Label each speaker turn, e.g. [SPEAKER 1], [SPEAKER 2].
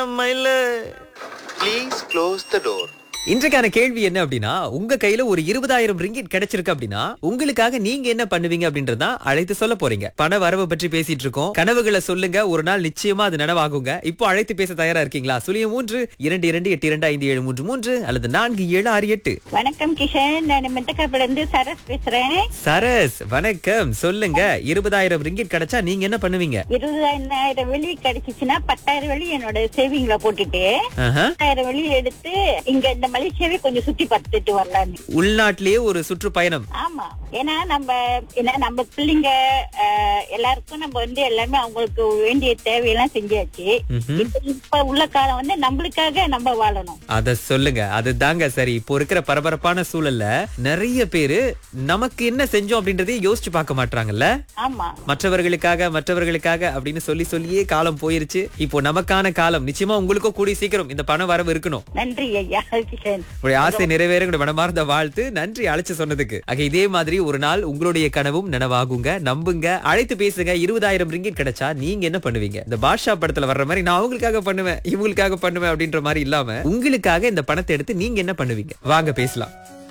[SPEAKER 1] மயில please close the door
[SPEAKER 2] இன்றைக்கான கேள்வி என்ன அப்படின்னா உங்க கையில ஒரு இருபதாயிரம் ரிங்கிட் கிடைச்சிருக்கு அப்படின்னா உங்களுக்காக நீங்க என்ன பண்ணுவீங்க அப்படின்றதா அழைத்து சொல்ல போறீங்க பண வரவு பற்றி பேசிட்டு இருக்கோம் கனவுகளை சொல்லுங்க ஒரு நாள் நிச்சயமா அது நனவாகுங்க இப்போ அழைத்து பேச தயாரா இருக்கீங்களா சுழிய மூன்று இரண்டு இரண்டு எட்டு இரண்டு ஐந்து ஏழு மூன்று மூன்று அல்லது நான்கு ஏழு ஆறு எட்டு
[SPEAKER 3] வணக்கம் கிஷன் நான் மெத்தக்காப்புல இருந்து சரஸ் பேசுறேன்
[SPEAKER 2] சரஸ் வணக்கம் சொல்லுங்க இருபதாயிரம் ரிங்கிட் கிடைச்சா நீங்க என்ன பண்ணுவீங்க
[SPEAKER 3] இருபதாயிரம் வெளி கிடைச்சிச்சுன்னா பத்தாயிரம் வெளி என்னோட சேவிங்ல போட்டுட்டு
[SPEAKER 2] ஆஹா.
[SPEAKER 3] பத்தாயிரம் வெளி எடுத்து இங்க இந்த மலேசியாவே கொஞ்சம் சுத்தி பார்த்துட்டு வரலான்னு
[SPEAKER 2] உள்நாட்டிலேயே ஒரு சுற்றுப்பயணம்
[SPEAKER 3] ஆமா ஏன்னா நம்ம ஏன்னா நம்ம பிள்ளைங்க அஹ், எல்லாருக்கும் நம்ம வந்து எல்லாமே அவங்களுக்கு வேண்டிய தேவையெல்லாம் செஞ்சாச்சு
[SPEAKER 2] ம்ஹும்.
[SPEAKER 3] இப்ப இப்ப உள்ள காலம் வந்து நம்மளுக்காக நம்ம வாழணும்
[SPEAKER 2] அத சொல்லுங்க அதுதாங்க சரி இப்போ இருக்கிற பரபரப்பான சூழல்ல நிறைய பேரு நமக்கு என்ன செஞ்சோம் அப்படின்றதையும் யோசிச்சு பார்க்க மாட்டாங்கல்ல
[SPEAKER 3] ஆமா
[SPEAKER 2] மற்றவர்களுக்காக மற்றவர்களுக்காக அப்படின்னு சொல்லி சொல்லியே காலம் போயிருச்சு இப்போ நமக்கான காலம் நிச்சயமா உங்களுக்கும் கூடி சீக்கிரம் இந்த பண வரவு இருக்கணும்
[SPEAKER 3] நன்றி ஐயா கிஷன்
[SPEAKER 2] உங்களுடைய ஆசை நிறைவேற உங்களுடைய மனமார்ந்த வாழ்த்து நன்றி அழைச்சு சொன்னதுக்கு ஆக இதே மாதிரி ஒரு நாள் உங்களுடைய கனவும் நனவாகுங்க நம்புங்க அழைத்து பேசுங்க இருபதாயிரம் ரிங்கிட் கிடைச்சா நீங்க என்ன பண்ணுவீங்க இந்த பாஷா படத்துல வர்ற மாதிரி நான் அவங்களுக்காக பண்ணுவேன் இவங்களுக்காக பண்ணுவேன் அப்படின்ற மாதிரி இல்லாம உங்களுக்காக இந்த பணத்தை எடுத்து நீங்க என்ன பண்ணுவீங்க வாங்க பேசலாம்